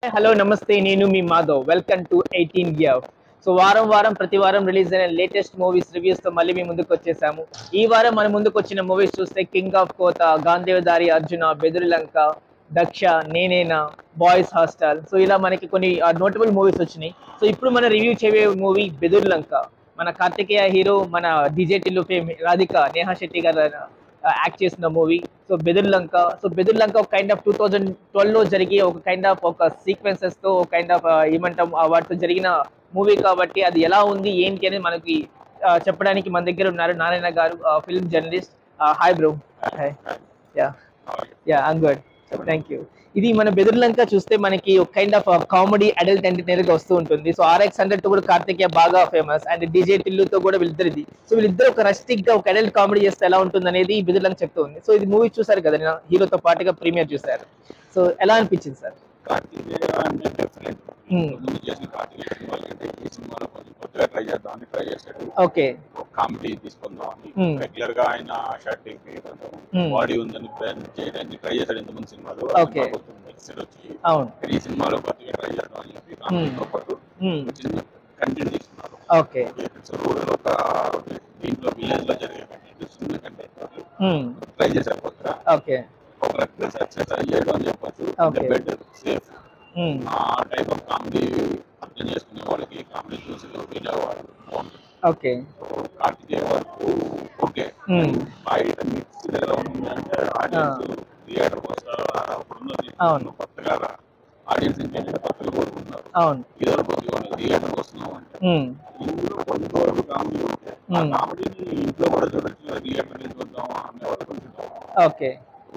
Hello నమస్తే నేను మీ Madhav welcome to eighteen year so వారం వారం ప్రతి వారం రిలీజ్ అయిన లేటెస్ట్ మూవీస్ రివ్యూస్ తో మళ్ళీ మీ ముందుకు వచ్చేసాము ఈ వారం మన ముందుకు వచ్చిన మూవీస్ చూస్తే కింగ్ ఆఫ్ కోత గాంధేవదారి అర్జున బెదురులంక దక్ష నేనేనా బాయ్స్ హాస్టల్ సో ఇలా మనకి కొన్ని నోటబుల్ మూవీస్ వచ్చినాయి సో ఇప్పుడు మన రివ్యూ చేయే మూవీ బెదురులంక మన కార్తికేయ హీరో మన డిజే టిల్లు ఫేమ్ రాధిక నేహా శెట్టి గారు యాక్ట్ చేసిన movie so Bedurulanka so Bedurulanka ఒక kind of two thousand twelve లో జరిగి ఒక కైండ్ ఆఫ్ ఒక సీక్వెన్సెస్ తో ఒక కైండ్ ఆఫ్ ఏమంటాం ఆ వాటితో జరిగిన మూవీ కాబట్టి అది ఎలా ఉంది ఏంటి అనేది మనకి ఆ, చెప్పడానికి మన దగ్గర ఉన్నారు నారాయణ గారు film journalist hi bro hi yeah yeah I'm good thank you ఇది మన బెదుర్లంక చూస్తే మనకి ఒక kind of comedy adult entertainer గా వస్తూ ఉంటుంది సో ఆర్ఎక్స్ హండ్రెడ్ తో కూడా కార్తికేయ బాగా ఫేమస్ అండ్ డిజే టిల్లుతో కూడా వీళ్ళిద్దరిది సో వీళ్ళిద్దరు ఒక రస్టిక్ గా ఒక అడల్ట్ కామెడీ చేస్తే ఎలా ఉంటుంది అనేది బెదుర్లంక చెప్తూ ఉంది సో ఇది మూవీ చూసారు కదా నేను హీరోతో పాటుగా ప్రీమియర్ చూసారు సో ఎలా అనిపించింది సార్ కార్తికేయ అంటే డిఫరెంట్ Hmm. ముందు చేసిన కార్తికేయ సినిమాలు కంటే ఈ సినిమాలో కొంచెం కొత్తగా ట్రై చేద్దామని ట్రై చేశాడు ఓకే ఒక కామెడీ తీసుకుందామని Hmm. రెగ్యులర్ గా ఆయన షర్ట్ Hmm. బాడీ ఉందని brand చేయడానికి ట్రై చేశాడు ఇంతకుముందు సినిమాలో Okay. మిక్స్డ్ వచ్చి అవును కానీ ఈ సినిమాలో కొత్తగా ట్రై చేద్దామని చెప్పి కామెడీతో పాటు Hmm. చిన్న కంటెంట్ తీసుకున్నారు ఓకే సో రూరల్ ఒక దీంట్లో విలేజ్ లో జరిగే కంటెంట్ చిన్న కంటెంట్ Hmm. ట్రై చేశారు కొత్తగా ఓకే ఒక సక్సెస్ అయ్యాడు అని చెప్పొచ్చు Okay. Better safe Hmm. ఆ టైప్ ఆఫ్ కామెడీ అర్థం చేసుకునే వాళ్ళకి కామెడీ చూసి ఫీల్ అవ్వాలి బాగుంటుంది ఓకే సో కార్తికేయ వరకు ఓకే Hmm. బయట మిక్స్ ఎలా ఉంది అంటే ఆడియన్స్ థియేటర్ వస్తారు ఇప్పుడున్నది అవును. కొత్తగా ఆడియన్స్ ఏంటంటే కొత్తగా కోరుకుంటున్నారు అవును ఇద్దరు కొద్దిగా థియేటర్ వస్తున్నాం అంటే Hmm. ఇందులో కొంతవరకు కామెడీ ఓకే ఆ Hmm. కామెడీని ఇంట్లో కూడా చూడొచ్చు థియేటర్ నుంచి చూద్దాం అనే వాళ్ళు కొంచెం ఓకే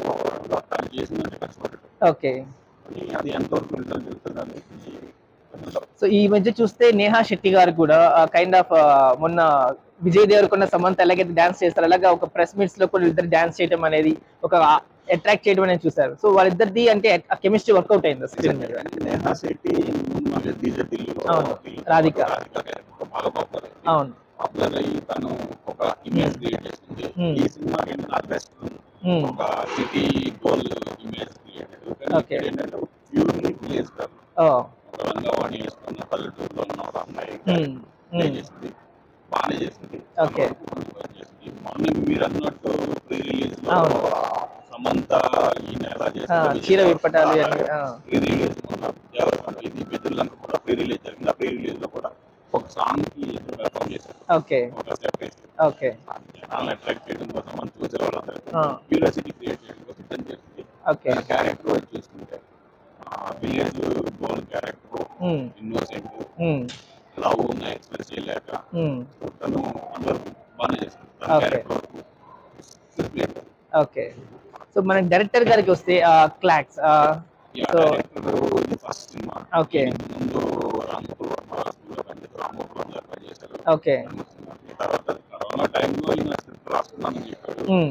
తను చేసిందంటే కష్టపడ్డాడు ఓకే కానీ అది ఎంతవరకు రిజల్ట్ ఇస్తుంది అనేది కొంచెం సో ఈ మధ్య చూస్తే నేహా శెట్టి గారు కూడా కైండ్ ఆఫ్ మొన్న విజయ్ దేవరకొండ సమంత ఎలాగైతే డాన్స్ చేస్తారు అలాగా ఒక ప్రెస్ మీట్స్ లో కూడా ఇద్దరు డాన్స్ చేయడం అనేది ఒక అట్రాక్ట్ చేయడం అనేది చూసారు సో వాళ్ళిద్దరిది అంటే కెమిస్ట్రీ వర్కౌట్ అయింది స్క్రీన్ మీద నేహా శెట్టి మన డీజే ఢిల్లీలో అవును. రాధిక. రాధిక character బాగా పాపులర్ అవును పాపులర్ అయ్యి తను ఒక ఇమేజ్ క్రియేట్ చేసింది Hmm. ఈ సినిమా ఏంటంటే బెస్ట్ Hmm. ఒక city girl image created Okay. ఏంటంటే ప్యూర్లీ విలేజ్ కాదు ఓ ఒక రంగవాణి వేసుకున్న పల్లెటూరులో ఉన్న ఒక అమ్మాయి Hmm. play Hmm. చేసింది బాగానే చేసింది Okay. బాగా చేసింది మొన్న మీరు అన్నట్టు ప్రీ రిలీజ్ లో అవును. సమంత ఈయన ఎలా ఆ, చేసింది చీర విప్పటాలు ఇవన్నీ, ఆ. ప్రీ రిలీజ్ మొన్న దేవరకొండ ఇది బెదుర్లంక కూడా ప్రీ రిలీజ్ జరిగింది ఆ ప్రీ రిలీజ్ లో కూడా ఒక సాంగ్ కి పెర్ఫామ్ చేశారు ఓకే ఒక స్టెప్ వేసి ఓకే జనాలను అట్రాక్ట్ చేయడం కోసం మనం చూసే వాళ్ళందరూ ఆ. క్యూరియాసిటీ క్రియేట్ చేయడం కోసం సిద్ధం చేసింది ఓకే క్యారెక్టర్ వచ్చి చూసుకుంటే village girl character Hmm. Innocent Hmm. Love ఉన్న ఎక్స్ప్రెస్ చేయలేక Hmm. తను అందరూ బాగానే చేస్తుంది తన Okay. క్యారెక్టర్ వరకు simple. ఓకే సో మన డైరెక్టర్ గారికి వస్తే క్లాక్స్ Yeah, సో director ఇది ఫస్ట్ సినిమా Okay. ముందు రామపూర్ వర్మ స్కూల్లో పండిత్ రామపూర్ వర్మ పనిచేశారు ఓకే తర్వాత కరోనా టైంలో ఈయన స్క్రిప్ట్ రాసుకున్నానని చెప్పాడు Hmm.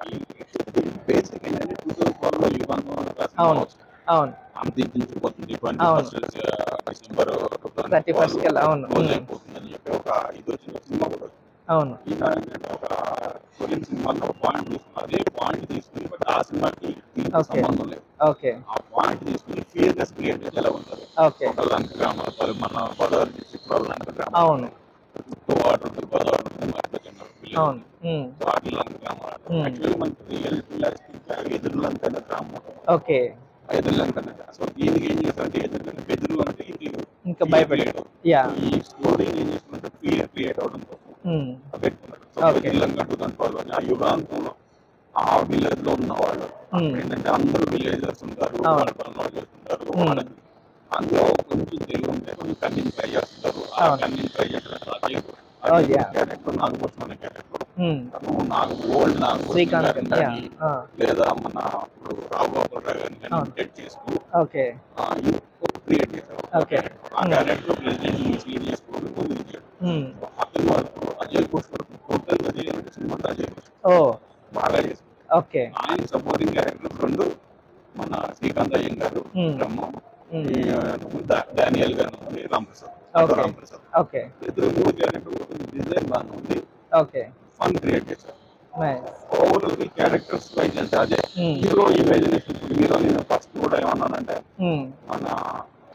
బేసిక్ ఏంటంటే టూ థౌసండ్ ఫోర్ లో యుగాంతం అవును అవును అందించబోతుంది ట్వంటీ అవును. ఫస్ట్ డిసెంబర్ 31st కల్లా, అవును. Close Hmm. అయిపోతుందని చెప్పి ఒక ఇది వచ్చిన సినిమా కూడా వచ్చింది. అవును ఈయన ఏంటంటే ఒక కొరియన్ సినిమాలో పాయింట్ తీసుకుని అదే పాయింట్ తీసుకుని బట్ ఆ సినిమాకి దీనికి Okay. సంబంధం లేదు ఓకే ఆ పాయింట్ తీసుకుని ఫియర్నెస్ క్రియేట్ చేసి ఎలా ఉంటుంది ఓకే ఒక లంక గ్రామాలు పలు మన గోదావరి డిస్ట్రిక్ట్ లో లంక గ్రామాలు అవును చుట్టూ వాటర్ ఉంటుంది గోదావరి ఉంటుంది మధ్య చిన్న village. అవును Hmm. వాటి లంక గ్రామాలు Hmm. యాక్చువల్లీ మనకి రియల్ ఎదురు లంక అనే గ్రామం ఓకే ఎదురు లంక అనేది సో దీనికి ఏం చేస్తారంటే ఎదురు బెదురు అంటే ఇది ఇంకా fear భయపడి create అవుతుంది. యా ఈ స్టోరీ ఏం చేస్తుందంటే ఫియర్ క్రియేట్ అవడం కోసం Hmm. పెట్టుకున్నాడు సో Okay. బెదురు లంక టూ థౌసండ్ ట్వెల్వ్ అని ఆ యుగాంతంలో ఆ విలేజ్ లో ఉన్న వాళ్ళు Hmm. ఏంటంటే అందరూ విలేజర్స్ ఉంటారు అవును. వాళ్ళ పనులు వాళ్ళు చేస్తుంటారు Hmm. వాళ్ళకి అందులో కొంచెం తెలుగు ఉంటే కొంచెం కన్నింగ్ ట్రై చేస్తుంటారు ఆ అవును. కన్నింగ్ ట్రై చేస్తారు Ajay Oh, yeah. Character Nagabhushana అనే క్యారెక్టర్ Hmm. తను నాగ ఓల్డ్ నాగభూషణ శ్రీకాంత్ గారిని యా కానీ ఆ, లేదా మన ఇప్పుడు రావు గోపాల్ రావు గారిని కానీ అవును. ఇమిటేట్ చేస్తూ ఓకే క్రియేట్ చేశారు Okay. ఆ Hmm. క్యారెక్టర్ ప్రెసిడెంట్ ఈజీ చేసుకుంటూ ముందుకు చేయడం Hmm. అతని వరకు అజయ్ ఘోష్ వరకు టోటల్ అజయ్ అంటే సినిమా అజయ్ ఘోష్ ఓ బాగా చేశారు ఓకే ఆయన సపోర్టింగ్ క్యారెక్టర్స్ రెండు మన శ్రీకాంత్ అయ్యం గారు Hmm. బ్రహ్మ Hmm. ఈ, దా- డానియల్ గారు ఉంది రాంప్రసాద్ Okay. రాంప్రసాద్ ఓకే ఇద్దరు మూడు క్యారెక్టర్ డిజైన్ బాగా ఉంది ఓకే ఫన్ క్రియేట్ చేశారు నైస్ ఓవరాల్ ఈ క్యారెక్టర్స్ వైజ్ అంటే అదే Hmm. హీరో ఇమేజినేషన్ హీరో నేను ఫస్ట్ కూడా ఏమన్నానంటే Hmm. మన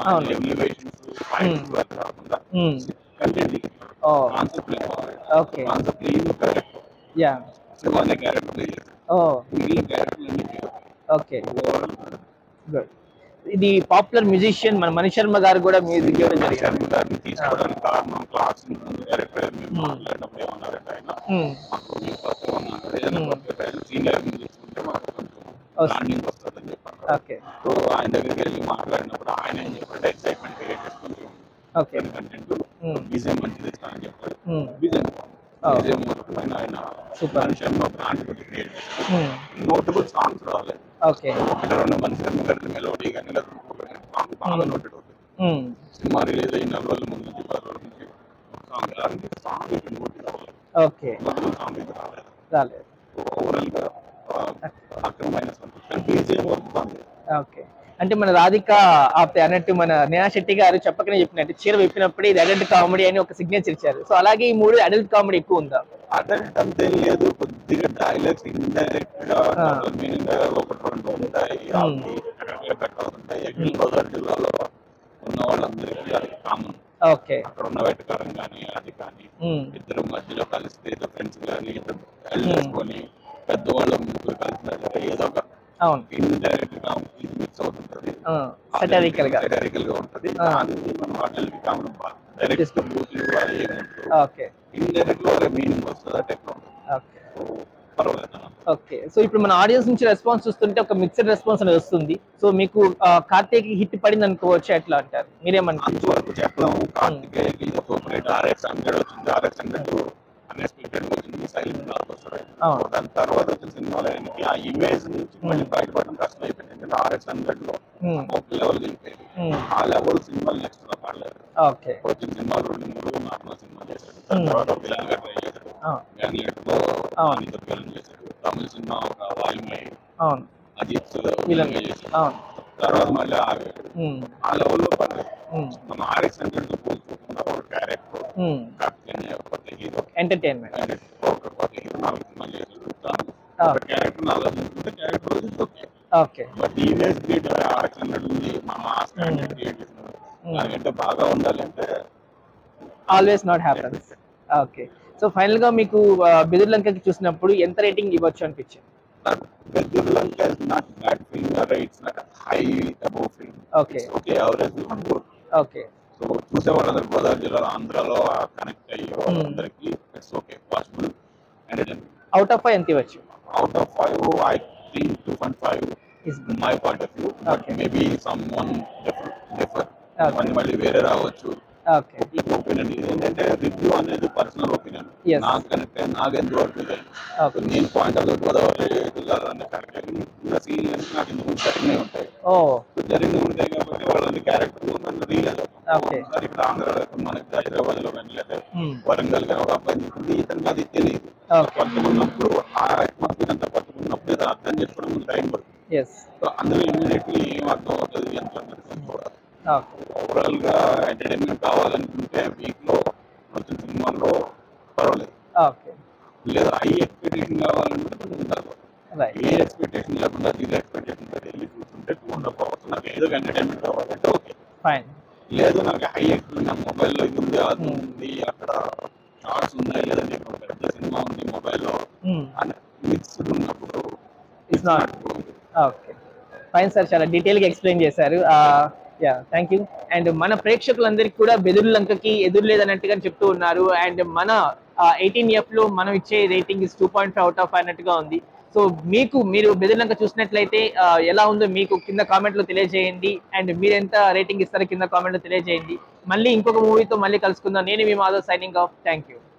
అవును. ఎలివేషన్స్ ఫైట్స్ అది కాకుండా Hmm. కంటెంట్ ఓ కాన్సెప్ట్ Okay. కాన్సెప్ట్ ఏం క్యారెక్టర్ యా శివానే క్యారెక్టర్ ప్లే చేస్తారు ఓ మిగిలిన క్యారెక్టర్ అన్ని ఓకే గుడ్ ఇది పాపులర్ మ్యూజిషియన్ మన మణి శర్మ గారు కూడా మ్యూజిక్ ఇవ్వడం జరిగింది శర్మ గారిని తీసుకోవడానికి కారణం క్లాస్ ముందు క్యారెక్టర్ మేము Hmm. మాట్లాడినప్పుడు ఏమన్నారంటే ఆయన Hmm. మాకు మీరు ఫస్ట్ ఉన్నారు ఏదైనా Hmm. ఫస్ట్ ఆయన సీనియర్ తీసుకుంటే మాకు కొంచెం వస్తుంది. బ్రాండింగ్ వస్తుందని చెప్పారు ఓకే సో ఆయన దగ్గరికి వెళ్ళి మాట్లాడినప్పుడు ఆయన ఏం చెప్పాడు ఎక్సైట్మెంట్ క్రియేట్ చేసి కొంచెం ఓకే కంటెంట్ Hmm. విజయం మంచిది ఇస్తా అని చెప్పాడు Hmm. విజయం Oh. విజయం మొత్తమైన ఆయన Super. మనిషిలో బ్రాండ్ క్రియేట్ చేసి Hmm. నోటబుల్ సాంగ్స్ రావాలి ఓకే ఒకటి రెండు మనిషి గారి మెలోడీ కానీ లేదా ఇంకొకటి సాంగ్ బాగా Hmm. నోటెడ్ అవుతుంది Hmm. సినిమా రిలీజ్ అయిన నెల రోజుల ముందు నుంచి పది రోజుల నుంచి సాంగ్ అలాంటి సాంగ్ ఇక్కడ నోటి రావాలి ఓకే మొత్తం సాంగ్ ఇది రాలేదు రాలేదు ఓవరాల్ గా ఆ, అక్రమమైన సంతోషం బీజేపీ వస్తుంది ఓకే అంటే మన రాధిక ఆప్తే అన్నట్టు మన నేహా శెట్టి గారు చెప్పకనే చెప్పినట్టు చీర విప్పినప్పుడు ఇది అడల్ట్ కామెడీ అని ఒక సిగ్నేచర్ ఇచ్చారు సో అలాగే ఈ మూడు అడల్ట్ కామెడీ ఎక్కువ ఉందా అటెంట్ అంతే లేదు కొద్దిగా డైలాగ్స్ ఇండైరెక్ట్ గా ఆ. మీనింగ్ ఒకటి రెండు ఉంటాయి Hmm. అవి రకరకాల పెట్టాలు ఉంటాయి ఎగ్జిల్ గోదావరి జిల్లాలో ఉన్న వాళ్ళందరికీ అది కామన్ ఓకే అక్కడ ఉన్న వెటకారం కానీ అది కానీ Hmm. ఇద్దరు మధ్యలో కలిస్తే ఇద్దరు ఫ్రెండ్స్ కానీ ఇద్దరు ఎల్డర్స్ కొని పెద్దవాళ్ళ ముగ్గురు కలిసినట్లయితే ఏదో ఒక అవును ఇండైరెక్ట్ గా ఇది మిక్స్ అవుతుంటది సెటరికల్ గా సెటరికల్ గా ఉంటది ఆ. దాన్ని మనం అటల్కి కామన్ డైరెక్ట్ గా బూతులు అది ఏముంటుంది ఓకే ఇండైరెక్ట్ లో మీనింగ్ వస్తుంది అంటే ఎట్లా ఉంటుంది ఓకే సో పర్వాలేదు అన్న. ఓకే సో ఇప్పుడు మన ఆడియన్స్ నుంచి రెస్పాన్స్ చూస్తుంటే ఒక మిక్స్డ్ రెస్పాన్స్ అనేది వస్తుంది సో మీకు ఆ, కార్తీక్ హిట్ పడింది అనుకోవచ్చు ఎట్లా అంటారు మీరేమంటారు అంతవరకు చెప్పలేము కార్తికేయకి ఇది సూపర్ ఆర్ఎక్స్ హండ్రెడ్ వచ్చింది ఆర్ఎక్స్ హండ్రెడ్ అన్ఎక్స్పెక్టెడ్ వచ్చింది సైలెంట్ బ్లాక్ వస్తారు అవును. దాని తర్వాత వచ్చిన సినిమాలో ఆయనకి ఆ ఇమేజ్ నుంచి మళ్ళీ బయటపడడం కష్టం అయిపోయింది ఎందుకంటే ఆర్ఎక్స్ హండ్రెడ్ లో Hmm. ఒక లెవెల్ వెళ్ళిపోయింది Hmm. ఆ లెవెల్ సినిమాలు నెక్స్ట్ లో పడలేదు ఓకే వచ్చిన సినిమాలు రెండు మూడు నార్మల్ సినిమా చేశాడు Hmm. దాని తర్వాత విలన్ గా ట్రై చేశాడు ఆ, గ్యాంగ్లెట్ లో అవును. అనిత విలన్ చేశాడు తమిళ సినిమా ఒక వాయుమై అవును అజిత్ విలన్ విలన్ చేశాడు అవును తర్వాత మళ్ళీ ఆగాడు Hmm. ఆ లెవెల్లో పడలేదు Hmm. మన ఆర్ఎక్స్ హండ్రెడ్ లో పోల్చుకుంటున్న ఒక క్యారెక్టర్ Hmm. కార్తికేయ కొత్త హీరో ఎంటర్టైన్మెంట్ ఒక కొత్త హీరో నాలుగు సినిమాలు చేశాడు తాను Ah. ఒక క్యారెక్టర్ నాలుగు చూసుకుంటే క్యారెక్టర్ రోజు okay okay but image create RX hundred ఉంది మన మాస్ క్రియేట్ చేసినాడు Hmm. దానికంటే బాగా ఉండాలంటే always not happens okay so final గా మీకు బెదుర్లంకకి చూసినప్పుడు ఎంత రేటింగ్ ఇవ్వచ్చు అనిపించింది Bedurlanka is not bad film, or it's not a high above film. Okay. It's okay, average one good. Okay so చూసే వాళ్ళందరూ గోదావరి జిల్లాలో ఆంధ్రాలో కనెక్ట్ అయ్యే Hmm. వాళ్ళందరికీ it's okay possible entertainment out of five ఎంత ఇవ్వచ్చు out of five I think two point five is my point of view but Okay. Maybe someone differ differ Okay. మళ్ళీ మళ్ళీ వేరే రావచ్చు ఓకే ఒపీనియన్ ఏంటంటే review అనేది personal opinion Yes. నాకు connect అయ్యి నాకు ఎంత వరకు ఇది అయింది. ఓకే నేను పాయింట్ ఆఫ్ గోదావరి జిల్లాలో కరెక్ట్ ఇంకా సీరియల్ నాకు ఇంతకు జరిగినాయి ఉంటాయి ఓ జరిగి ఉంటాయి కాబట్టి వాళ్ళని క్యారెక్టర్ నన్ను రియల్ Okay. ఒకసారి ఇక్కడ ఆంధ్రాలో మనకి హైదరాబాద్ లో కానీ లేదా Hmm. వరంగల్ కానీ ఒక అబ్బాయి ఉంటుంది ఇతనికి అది తెలియదు Okay. పట్టుకున్నప్పుడు ఆ అట్మాస్ఫియర్ అంతా పట్టుకున్నప్పుడు ఏదో అర్థం చేసుకోవడం టైం పడుతుంది ఎస్ సో అందులో ఇమీడియట్లీ ఏం అర్థం అవుతుంది ఎంత అన్నది చూడాలి ఓకే ఓవరాల్ గా ఎంటర్టైన్మెంట్ కావాలనుకుంటే వీక్ లో వచ్చిన సినిమాల్లో పర్వాలేదు ఓకే లేదా హై ఎక్స్పెక్టేషన్ కావాలంటే కొంచెం తక్కువ రైట్ ఏ ఎక్స్పెక్టేషన్ లేకుండా జీరో ఎక్స్పెక్టేషన్ వెళ్ళి చూస్తుంటే టూ అండ్ హాఫ్ అవర్స్ నాకు ఏదో ఎంటర్టైన్మెంట్ కావాలంటే ఓకే ఫైన్ లేదు నాకు హై ఎక్స్పెక్ట్ నా మొబైల్లో ఇది ఉంది అది ఉంది అక్కడ షార్ట్స్ ఉన్నాయి లేదా నేను పెద్ద సినిమా ఉంది మొబైల్లో అని మిక్స్డ్ ఉన్నప్పుడు It's not. Okay fine sir చాలా డీటెయిల్ గా ఎక్స్ప్లెయిన్ చేశారు యా థ్యాంక్ యూ అండ్ మన ప్రేక్షకులందరికీ కూడా బెదురు లంకకి ఎదురు లేదన్నట్టుగా చెప్తూ ఉన్నారు అండ్ మన ఎయిటీన్ ఎఫ్ లో మనం ఇచ్చే rating is two point five out of అన్నట్టుగా ఉంది సో మీకు మీరు బెదుర్లంక చూసినట్లయితే ఆ, ఎలా ఉందో మీకు కింద కామెంట్ లో తెలియజేయండి అండ్ మీరు ఎంత రేటింగ్ ఇస్తారో కింద కామెంట్ లో తెలియజేయండి మళ్ళీ ఇంకొక మూవీతో మళ్ళీ కలుసుకుందాం నేను మీ Madhav signing off thank you